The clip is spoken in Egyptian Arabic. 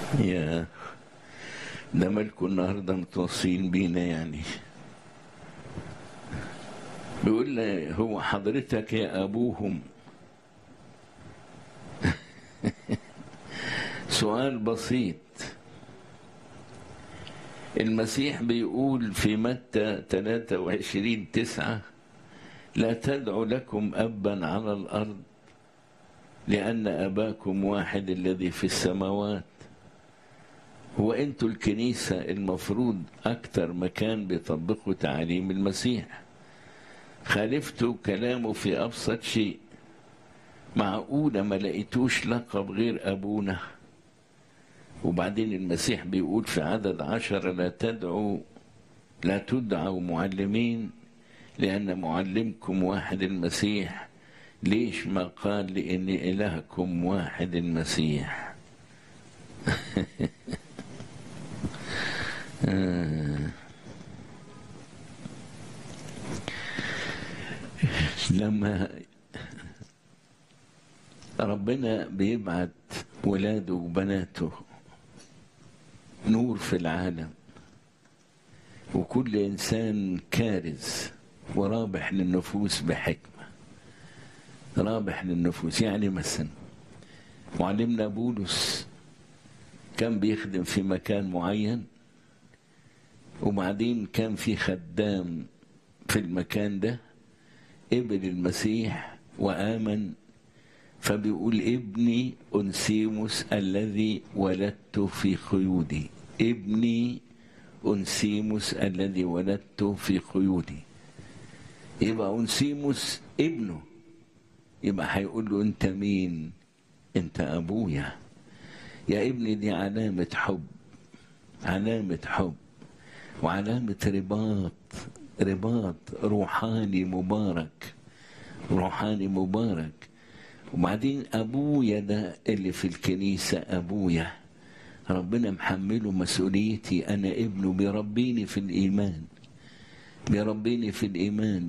يا ده مالكوا النهارده متوصيين بينا يعني بيقول لي هو حضرتك يا ابوهم سؤال بسيط المسيح بيقول في متى 23 تسعة لا تدعوا لكم أبا على الأرض لأن أباكم واحد الذي في السماوات هو أنتوا الكنيسة المفروض أكتر مكان بيطبقوا تعاليم المسيح خالفتوا كلامه في أبسط شيء معقولة ما لقيتوش لقب غير أبونا وبعدين المسيح بيقول في عدد عشرة لا تدعوا لا تدعوا معلمين لأن معلمكم واحد المسيح ليش ما قال لأن إلهكم واحد المسيح لما ربنا بيبعت ولاده وبناته نور في العالم وكل انسان كارز ورابح للنفوس بحكمه رابح للنفوس يعني مثلا معلمنا بولس كان بيخدم في مكان معين وبعدين كان في خدام في المكان ده قبل المسيح وآمن فبيقول ابني أنسيموس الذي ولدت في قيودي ابني أنسيموس الذي ولدت في قيودي يبقى أنسيموس ابنه يبقى هيقول له أنت مين أنت أبويا يا ابني دي علامة حب علامة حب وعلامة رباط رباط روحاني مبارك روحاني مبارك وبعدين ابويا ده اللي في الكنيسه ابويا ربنا محمله مسؤوليتي انا ابنه بيربيني في الايمان بيربيني في الايمان